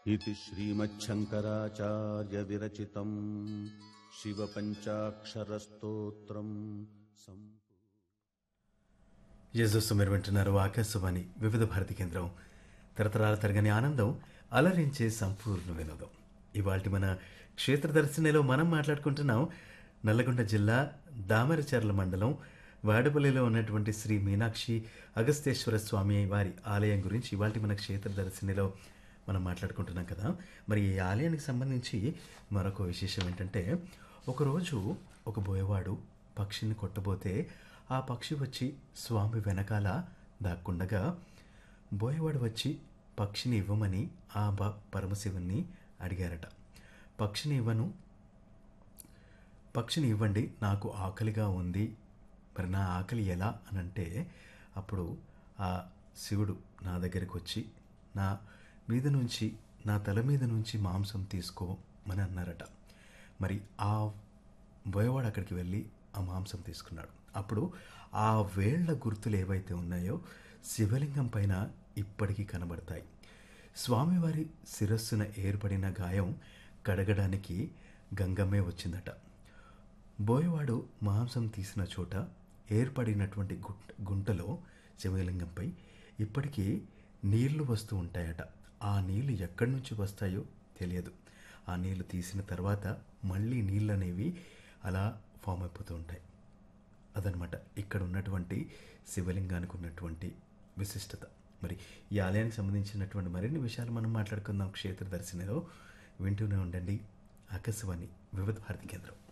इति श्रीमच्छङ्कराचार्यविरचितम् शिवपञ्चाक्षरस्तोत्रम् सम्पू యజస్సు మీరు వింటున్నారు ఆకాశవాణి వివిధ భారతి కేంద్రం తరతరాల తరగని ఆనందం అలరించే సంపూర్ణ వినోదం ఇవాళ మన క్షేత్ర దర్శనలో మనం మాట్లాడుకుంటున్నాం నల్లగొండ జిల్లా దామరచర్ల మండలం వాడపల్లిలో ఉన్నటువంటి శ్రీ మీనాక్షి అగస్తేశ్వర స్వామి వారి ఆలయం గురించి ఇవాళ మన క్షేత్ర దర్శనలో మనం మాట్లాడుకుంటున్నాం కదా మరి ఈ ఆలయానికి సంబంధించి మరొక విశేషం ఏంటంటే ఒకరోజు ఒక బోయవాడు పక్షిని కొట్టబోతే ఆ పక్షి వచ్చి స్వామి వెనకాల దాక్కుండగా బోయవాడు వచ్చి పక్షిని ఇవ్వమని ఆ బ పరమశివుని అడిగారట పక్షిని ఇవ్వను పక్షిని ఇవ్వండి నాకు ఆకలిగా ఉంది మరి నా ఆకలి ఎలా అని అంటే అప్పుడు ఆ శివుడు నా దగ్గరికి వచ్చి నా మీద నుంచి నా తల మీద నుంచి మాంసం తీసుకోమని అన్నారట మరి ఆ బోయవాడు అక్కడికి వెళ్ళి ఆ మాంసం తీసుకున్నాడు అప్పుడు ఆ వేళ్ల గుర్తులు ఏవైతే ఉన్నాయో శివలింగం పైన ఇప్పటికీ కనబడతాయి స్వామివారి శిరస్సున ఏర్పడిన గాయం కడగడానికి గంగమ్మే వచ్చిందట బోయవాడు మాంసం తీసిన చోట ఏర్పడినటువంటి గుంట గుంటలో శివలింగంపై ఇప్పటికీ నీళ్లు వస్తూ ఉంటాయట ఆ నీళ్లు ఎక్కడి నుంచి వస్తాయో తెలియదు ఆ నీళ్లు తీసిన తర్వాత మళ్ళీ నీళ్ళు అనేవి అలా ఫామ్ అయిపోతూ ఉంటాయి అదనమాట ఇక్కడ ఉన్నటువంటి శివలింగానికి ఉన్నటువంటి విశిష్టత మరి ఈ ఆలయానికి సంబంధించినటువంటి మరిన్ని విషయాలు మనం మాట్లాడుకుందాం క్షేత్ర దర్శనలో వింటూనే ఉండండి ఆకాశవాణి వివిధ భారతి కేంద్రం